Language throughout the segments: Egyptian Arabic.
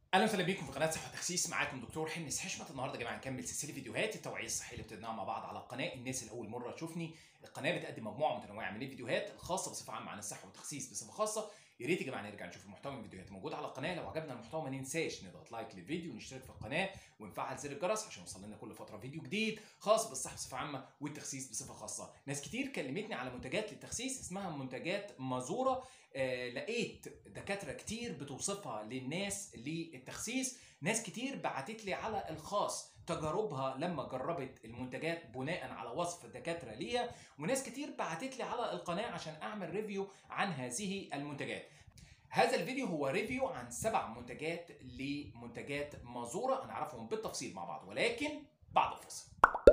اهلا وسهلا بيكم في قناه صحه وتخسيس معاكم دكتور حنس حشمت النهارده يا جماعه نكمل سلسله فيديوهات التوعيه الصحيه اللي ابتديناها مع بعض على القناه الناس اللي اول مره تشوفني القناه بتقدم مجموعه متنوعه من الفيديوهات الخاصه بصفه عامه عن الصحه والتخسيس بصفه خاصه يا ريت يا جماعه نرجع نشوف المحتوى من الفيديوهات موجود على القناه لو عجبنا المحتوى ما ننساش نضغط لايك للفيديو ونشترك في القناه ونفعل زر الجرس عشان يوصل لنا كل فتره فيديو جديد خاص بالصحه بصفه عامه والتخسيس بصفه خاصه ناس كتير كلمتني على منتجات للتخسيس اسمها منتجات مازوره آه لقيت دكاتره كتير بتوصفها للناس للتخسيس ناس كتير بعتت لي على الخاص تجاربها لما جربت المنتجات بناء على وصف الدكاتره ليها وناس كتير بعتت لي على القناه عشان اعمل ريفيو عن هذه المنتجات هذا الفيديو هو ريفيو عن سبع منتجات لمنتجات مازوره هنعرفهم بالتفصيل مع بعض ولكن بعد الفاصل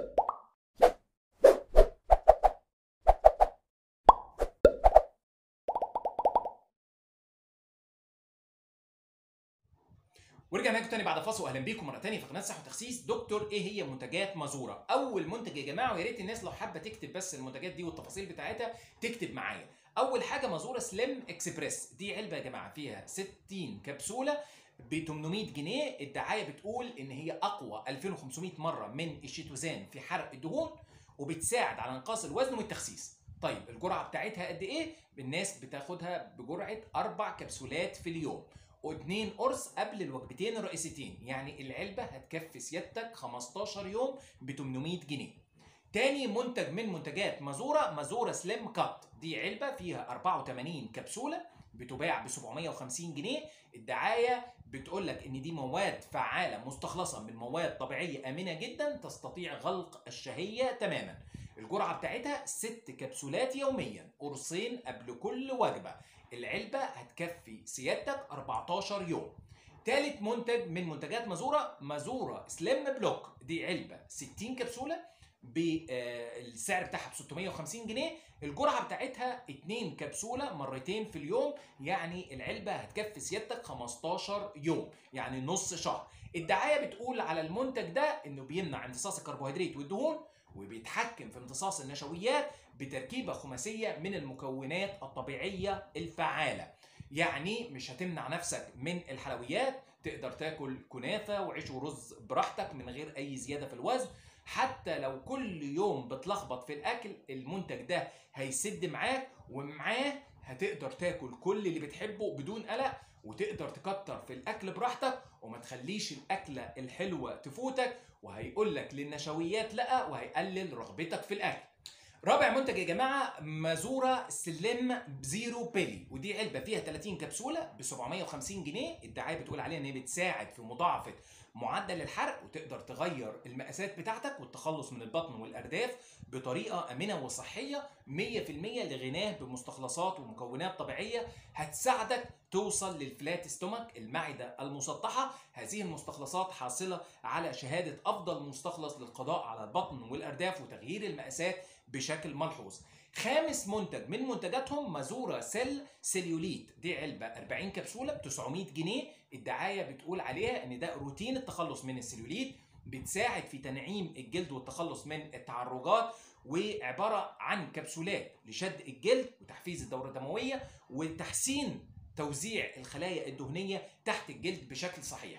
ورجعنا لكم تاني بعد فاصل واهلا بيكم مره تانية في قناه صحه وتخسيس دكتور ايه هي منتجات مازوره اول منتج يا جماعه ويا ريت الناس لو حابه تكتب بس المنتجات دي والتفاصيل بتاعتها تكتب معايا اول حاجه مازوره سليم اكسبريس دي علبه يا جماعه فيها 60 كبسوله ب 800 جنيه الدعايه بتقول ان هي اقوى 2500 مره من الشيتوزان في حرق الدهون وبتساعد على انقاص الوزن والتخسيس طيب الجرعه بتاعتها قد ايه الناس بتاخدها بجرعه اربع كبسولات في اليوم واثنين قرص قبل الوجبتين الرئيسيتين يعني العلبه هتكفي سيادتك 15 يوم ب 800 جنيه تاني منتج من منتجات مازوره مازوره سليم كات دي علبه فيها 84 كبسوله بتباع ب 750 جنيه الدعايه بتقول لك ان دي مواد فعاله مستخلصه من مواد طبيعيه امنه جدا تستطيع غلق الشهيه تماما الجرعه بتاعتها ست كبسولات يوميا قرصين قبل كل وجبه العلبه هتكفي سيادتك 14 يوم تالت منتج من منتجات مازوره مازوره سليم بلوك دي علبه 60 كبسوله بالسعر بتاعها ب 650 جنيه الجرعه بتاعتها 2 كبسوله مرتين في اليوم يعني العلبه هتكفي سيادتك 15 يوم يعني نص شهر الدعايه بتقول على المنتج ده انه بيمنع امتصاص الكربوهيدرات والدهون وبيتحكم في امتصاص النشويات بتركيبه خماسيه من المكونات الطبيعيه الفعاله يعني مش هتمنع نفسك من الحلويات تقدر تاكل كنافه وعيش ورز براحتك من غير اي زياده في الوزن حتى لو كل يوم بتلخبط في الاكل المنتج ده هيسد معاك ومعاه هتقدر تاكل كل اللي بتحبه بدون قلق وتقدر تكتر في الاكل براحتك وما تخليش الاكله الحلوه تفوتك وهيقول لك للنشويات لا وهيقلل رغبتك في الاكل رابع منتج يا جماعه مازوره سلم زيرو بيلي ودي علبه فيها 30 كبسوله ب 750 جنيه الدعايه بتقول عليها ان هي بتساعد في مضاعفه معدل الحرق وتقدر تغير المقاسات بتاعتك والتخلص من البطن والارداف بطريقه امنه وصحيه 100% لغناه بمستخلصات ومكونات طبيعيه هتساعدك توصل للفلات ستومك المعده المسطحه هذه المستخلصات حاصله على شهاده افضل مستخلص للقضاء على البطن والارداف وتغيير المقاسات بشكل ملحوظ خامس منتج من منتجاتهم مازورا سيل سيليوليت دي علبة 40 كبسولة ب 900 جنيه الدعاية بتقول عليها ان ده روتين التخلص من السيليوليت بتساعد في تنعيم الجلد والتخلص من التعرجات وعبارة عن كبسولات لشد الجلد وتحفيز الدورة الدموية وتحسين توزيع الخلايا الدهنية تحت الجلد بشكل صحيح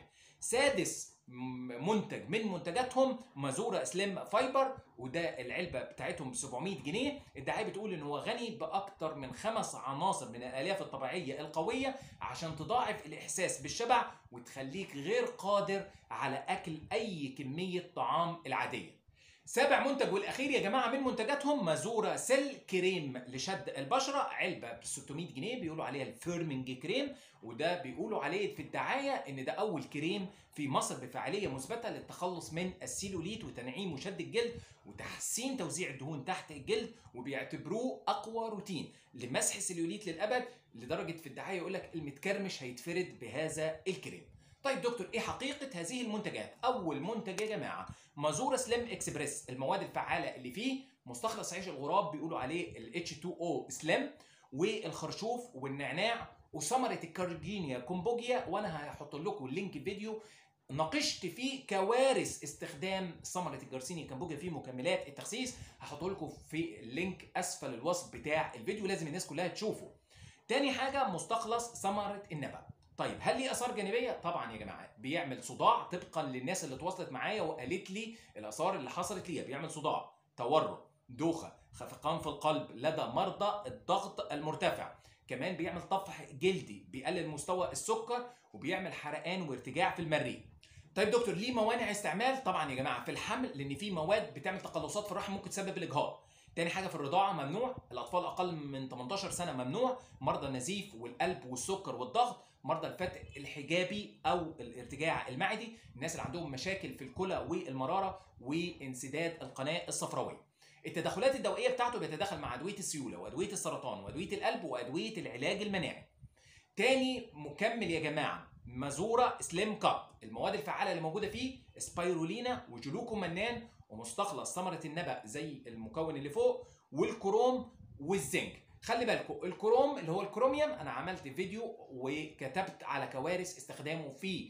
سادس منتج من منتجاتهم مازورا سليم فايبر وده العلبه بتاعتهم ب 700 جنيه الدعايه بتقول ان هو غني باكتر من خمس عناصر من الالياف الطبيعيه القويه عشان تضاعف الاحساس بالشبع وتخليك غير قادر على اكل اي كميه طعام العاديه سابع منتج والاخير يا جماعه من منتجاتهم مازورا سيل كريم لشد البشره علبه ب 600 جنيه بيقولوا عليها الفيرمنج كريم وده بيقولوا عليه في الدعايه ان ده اول كريم في مصر بفاعليه مثبته للتخلص من السيلوليت وتنعيم وشد الجلد وتحسين توزيع الدهون تحت الجلد وبيعتبروه اقوى روتين لمسح السيلوليت للابد لدرجه في الدعايه يقول لك المتكرمش هيتفرد بهذا الكريم طيب دكتور ايه حقيقه هذه المنتجات اول منتج يا جماعه مازورا سليم اكسبريس المواد الفعاله اللي فيه مستخلص عيش الغراب بيقولوا عليه ال H2O سليم والخرشوف والنعناع وثمره الكارجينيا كومبوجيا وانا هحط لكم اللينك فيديو ناقشت فيه كوارث استخدام ثمره الجرسينيا كامبوجيا في مكملات التخسيس هحطه لكم في اللينك اسفل الوصف بتاع الفيديو لازم الناس كلها تشوفه تاني حاجه مستخلص ثمره النبأ طيب هل ليه اثار جانبيه طبعا يا جماعه بيعمل صداع طبقا للناس اللي اتواصلت معايا وقالت لي الاثار اللي حصلت ليها بيعمل صداع تورم دوخه خفقان في القلب لدى مرضى الضغط المرتفع كمان بيعمل طفح جلدي بيقلل مستوى السكر وبيعمل حرقان وارتجاع في المريء طيب دكتور ليه موانع استعمال طبعا يا جماعه في الحمل لان في مواد بتعمل تقلصات في الرحم ممكن تسبب الاجهاض تاني حاجه في الرضاعه ممنوع الاطفال اقل من 18 سنه ممنوع مرضى النزيف والقلب والسكر والضغط مرضى الفتق الحجابي او الارتجاع المعدي الناس اللي عندهم مشاكل في الكلى والمراره وانسداد القناه الصفراويه التدخلات الدوائيه بتاعته بيتدخل مع ادويه السيوله وادويه السرطان وادويه القلب وادويه العلاج المناعي تاني مكمل يا جماعه مازورا سليم كاب المواد الفعاله اللي موجوده فيه سبايرولينا وجلوكومنان ومستخلص ثمره النبأ زي المكون اللي فوق والكروم والزنك خلي بالكم الكروم اللي هو الكروميوم انا عملت فيديو وكتبت على كوارث استخدامه في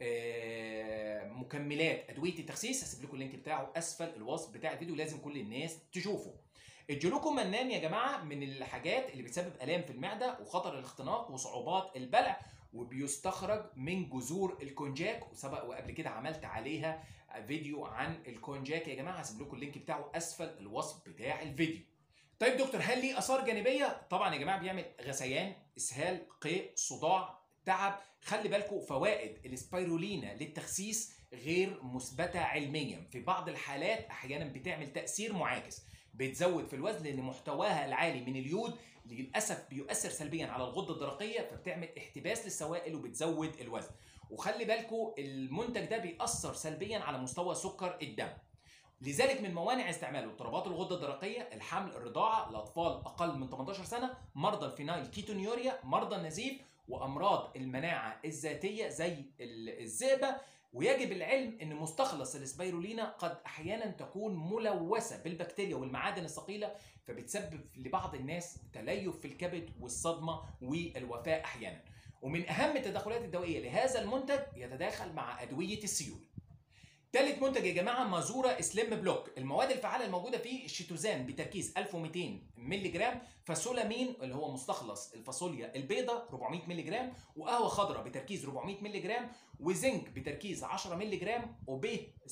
مكملات ادويه التخسيس هسيب لكم اللينك بتاعه اسفل الوصف بتاع الفيديو لازم كل الناس تشوفه الجلوكومنان يا جماعه من الحاجات اللي بتسبب الام في المعده وخطر الاختناق وصعوبات البلع وبيستخرج من جذور الكونجاك وسبق وقبل كده عملت عليها فيديو عن الكونجاك يا جماعه هسيب لكم اللينك بتاعه اسفل الوصف بتاع الفيديو طيب دكتور هل ليه اثار جانبيه طبعا يا جماعه بيعمل غثيان اسهال قيء صداع تعب خلي بالكم فوائد السبايرولينا للتخسيس غير مثبته علميا في بعض الحالات احيانا بتعمل تاثير معاكس بتزود في الوزن لان محتواها العالي من اليود للاسف بيؤثر سلبيا على الغده الدرقيه فبتعمل احتباس للسوائل وبتزود الوزن وخلي بالكم المنتج ده بيأثر سلبيا على مستوى سكر الدم لذلك من موانع استعماله اضطرابات الغده الدرقيه الحمل الرضاعه الاطفال اقل من 18 سنه مرضى الفينايل كيتونيوريا مرضى النزيف وامراض المناعه الذاتيه زي الذئبه ويجب العلم ان مستخلص السبيرولينا قد احيانا تكون ملوثه بالبكتيريا والمعادن الثقيله فبتسبب لبعض الناس تليف في الكبد والصدمه والوفاه احيانا ومن اهم التدخلات الدوائيه لهذا المنتج يتداخل مع ادويه السيول ثالث منتج يا جماعه مازورا سليم بلوك المواد الفعاله الموجوده فيه الشيتوزان بتركيز 1200 مللي جرام فاسولامين اللي هو مستخلص الفاصوليا البيضاء 400 مللي جرام وقهوه خضراء بتركيز 400 مللي جرام وزنك بتركيز 10 مللي جرام وب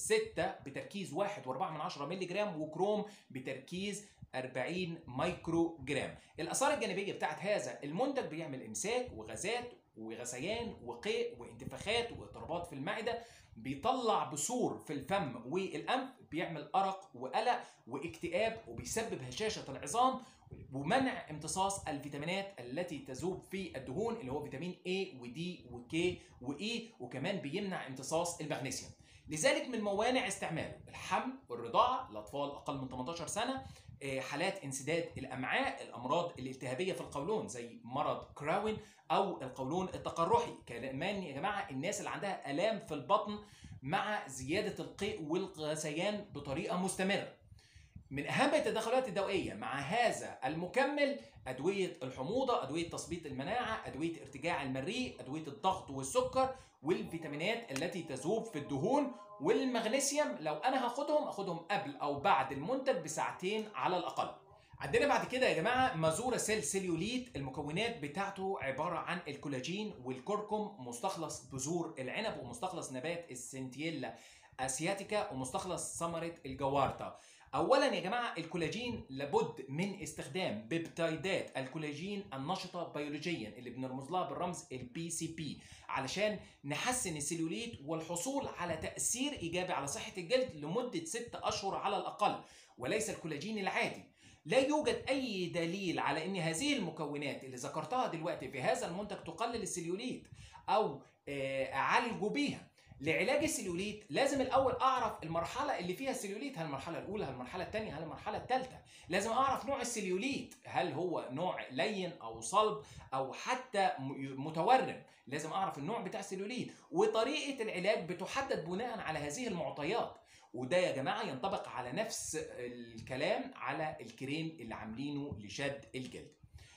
6 بتركيز 1.4 مللي جرام وكروم بتركيز 40 مايكرو جرام الاثار الجانبيه بتاعت هذا المنتج بيعمل امساك وغازات وغثيان وقيء وانتفاخات واضطرابات في المعده بيطلع بثور في الفم والانف بيعمل ارق وقلق واكتئاب وبيسبب هشاشه العظام ومنع امتصاص الفيتامينات التي تذوب في الدهون اللي هو فيتامين A ودي وكي وإي وكمان بيمنع امتصاص المغنيسيوم لذلك من موانع استعماله الحمل والرضاعه الاطفال اقل من 18 سنه حالات انسداد الامعاء الامراض الالتهابيه في القولون زي مرض كراون او القولون التقرحي كمان يا جماعه الناس اللي عندها الام في البطن مع زياده القيء والغثيان بطريقه مستمره من اهم التدخلات الدوائيه مع هذا المكمل ادويه الحموضه ادويه تثبيط المناعه ادويه ارتجاع المريء ادويه الضغط والسكر والفيتامينات التي تذوب في الدهون والمغنيسيوم لو انا هاخدهم اخدهم قبل او بعد المنتج بساعتين على الاقل عندنا بعد كده يا جماعه مازورا سيل سيليوليت المكونات بتاعته عباره عن الكولاجين والكركم مستخلص بذور العنب ومستخلص نبات السنتيلا اسياتيكا ومستخلص ثمره الجوارتا اولا يا جماعه الكولاجين لابد من استخدام بيبتايدات الكولاجين النشطه بيولوجيا اللي بنرمز لها بالرمز البي سي بي علشان نحسن السيلوليت والحصول على تاثير ايجابي على صحه الجلد لمده 6 اشهر على الاقل وليس الكولاجين العادي لا يوجد اي دليل على ان هذه المكونات اللي ذكرتها دلوقتي في هذا المنتج تقلل السيلوليت او اعالجه بيها لعلاج السيلوليت لازم الاول اعرف المرحله اللي فيها السيلوليت هل المرحله الاولى هل المرحله الثانيه هل المرحله الثالثه لازم اعرف نوع السيلوليت هل هو نوع لين او صلب او حتى متورم لازم اعرف النوع بتاع السيلوليت وطريقه العلاج بتحدد بناء على هذه المعطيات وده يا جماعه ينطبق على نفس الكلام على الكريم اللي عاملينه لشد الجلد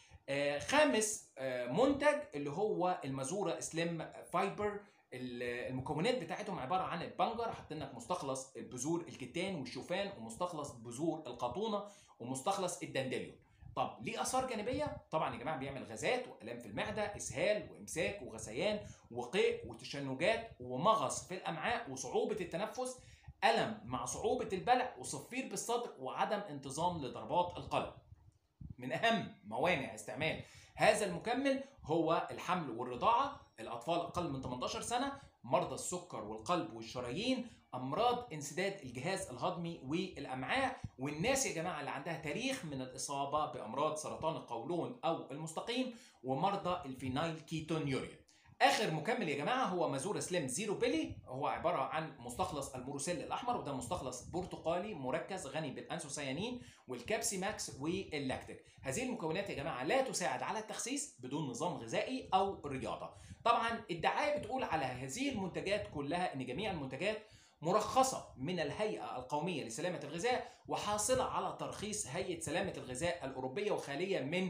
آه خامس آه منتج اللي هو المازورا سليم فايبر المكونات بتاعتهم عباره عن البنجر حاطين لك مستخلص البذور الكتان والشوفان ومستخلص بذور القطونه ومستخلص الدندليون طب ليه اثار جانبيه طبعا يا جماعه بيعمل غازات والام في المعده اسهال وامساك وغثيان وقيء وتشنجات ومغص في الامعاء وصعوبه التنفس الم مع صعوبه البلع وصفير بالصدر وعدم انتظام لضربات القلب من اهم موانع استعمال هذا المكمل هو الحمل والرضاعه الاطفال اقل من 18 سنه مرضى السكر والقلب والشرايين امراض انسداد الجهاز الهضمي والامعاء والناس يا جماعه اللي عندها تاريخ من الاصابه بامراض سرطان القولون او المستقيم ومرضى الفينايل كيتونيوريا اخر مكمل يا جماعه هو مازورا سليم زيرو بيلي هو عباره عن مستخلص الموروسيل الاحمر وده مستخلص برتقالي مركز غني بالانسوسيانين والكابسي ماكس واللاكتيك هذه المكونات يا جماعه لا تساعد على التخسيس بدون نظام غذائي او رياضه طبعا الدعايه بتقول على هذه المنتجات كلها ان جميع المنتجات مرخصة من الهيئة القومية لسلامة الغذاء وحاصلة على ترخيص هيئة سلامة الغذاء الأوروبية وخالية من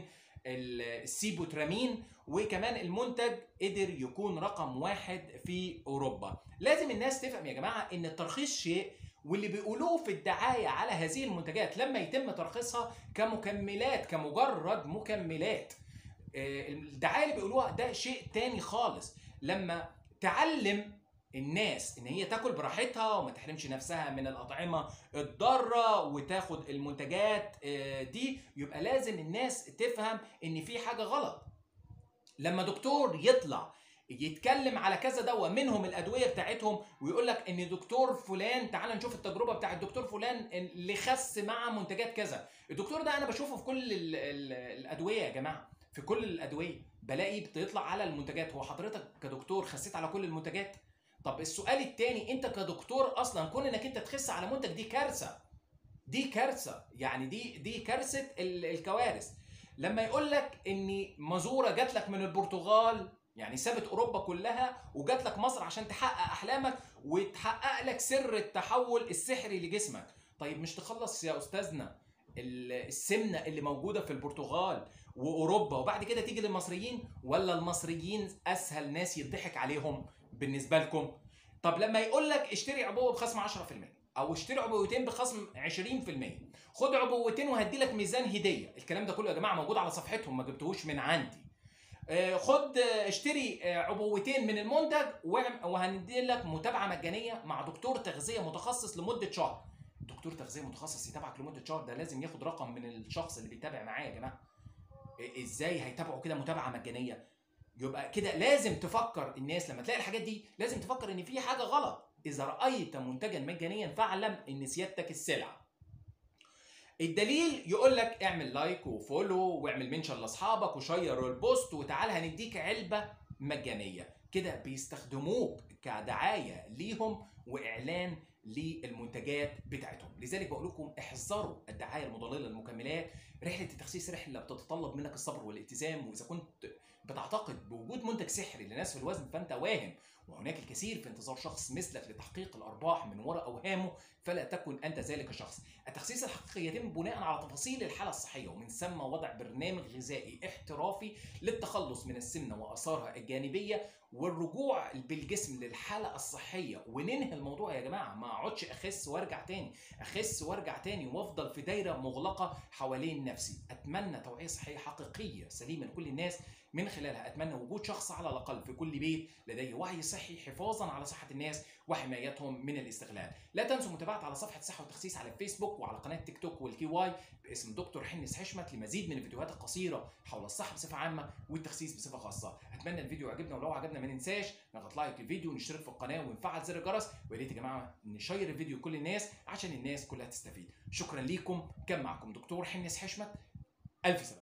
السيبوترامين وكمان المنتج قدر يكون رقم واحد في أوروبا لازم الناس تفهم يا جماعة إن الترخيص شيء واللي بيقولوه في الدعاية على هذه المنتجات لما يتم ترخيصها كمكملات كمجرد مكملات الدعاية اللي بيقولوها ده شيء تاني خالص لما تعلم الناس ان هي تاكل براحتها وما تحرمش نفسها من الاطعمه الضاره وتاخد المنتجات دي يبقى لازم الناس تفهم ان في حاجه غلط لما دكتور يطلع يتكلم على كذا دواء منهم الادويه بتاعتهم ويقول لك ان دكتور فلان تعال نشوف التجربه بتاعت الدكتور فلان اللي خس مع منتجات كذا الدكتور ده انا بشوفه في كل ال ال الادويه يا جماعه في كل الادويه بلاقي بتطلع على المنتجات هو حضرتك كدكتور خسيت على كل المنتجات طب السؤال التاني انت كدكتور اصلا كون انك انت تخس على منتج دي كارثه دي كارثه يعني دي دي كارثه الكوارث لما يقول لك ان مازوره جات لك من البرتغال يعني سابت اوروبا كلها وجات لك مصر عشان تحقق احلامك وتحقق لك سر التحول السحري لجسمك طيب مش تخلص يا استاذنا السمنه اللي موجوده في البرتغال واوروبا وبعد كده تيجي للمصريين ولا المصريين اسهل ناس يضحك عليهم بالنسبه لكم طب لما يقول لك اشتري عبوه بخصم 10% او اشتري عبوتين بخصم 20% خد عبوتين وهدي لك ميزان هديه الكلام ده كله يا جماعه موجود على صفحتهم ما جبتهوش من عندي خد اشتري عبوتين من المنتج وهندي لك متابعه مجانيه مع دكتور تغذيه متخصص لمده شهر دكتور تغذيه متخصص يتابعك لمده شهر ده لازم ياخد رقم من الشخص اللي بيتابع معاه يا جماعه ازاي هيتابعوا كده متابعه مجانيه يبقى كده لازم تفكر الناس لما تلاقي الحاجات دي لازم تفكر ان في حاجه غلط اذا رايت منتجا مجانيا فاعلم ان سيادتك السلعه الدليل يقول لك اعمل لايك وفولو واعمل منشن لاصحابك وشير البوست وتعال هنديك علبه مجانيه كده بيستخدموك كدعايه ليهم واعلان للمنتجات بتاعتهم لذلك بقول لكم احذروا الدعايه المضلله للمكملات رحله التخسيس رحله بتتطلب منك الصبر والالتزام واذا كنت بتعتقد بوجود منتج سحري لناس في الوزن فانت واهم وهناك الكثير في انتظار شخص مثلك لتحقيق الارباح من وراء اوهامه فلا تكن انت ذلك الشخص. التخسيس الحقيقي يتم بناء على تفاصيل الحاله الصحيه ومن ثم وضع برنامج غذائي احترافي للتخلص من السمنه واثارها الجانبيه والرجوع بالجسم للحاله الصحيه وننهي الموضوع يا جماعه ما اقعدش اخس وارجع تاني اخس وارجع تاني وافضل في دايره مغلقه حوالين نفسي اتمنى توعيه صحيه حقيقيه سليمه لكل الناس من خلالها اتمنى وجود شخص على الاقل في كل بيت لديه وعي صحي حفاظا على صحه الناس وحمايتهم من الاستغلال لا تنسوا متابعه على صفحه صحه وتخسيس على الفيسبوك وعلى قناه تيك توك والكي واي باسم دكتور حنس حشمت لمزيد من الفيديوهات القصيره حول الصحه بصفه عامه والتخسيس بصفه خاصه اتمنى الفيديو عجبنا ولو عجبنا ما ننساش نضغط لايك للفيديو ونشترك في القناه ونفعل زر الجرس ويا ريت يا جماعه نشير الفيديو لكل الناس عشان الناس كلها تستفيد شكرا ليكم كان معكم دكتور حنس حشمت الف سلامه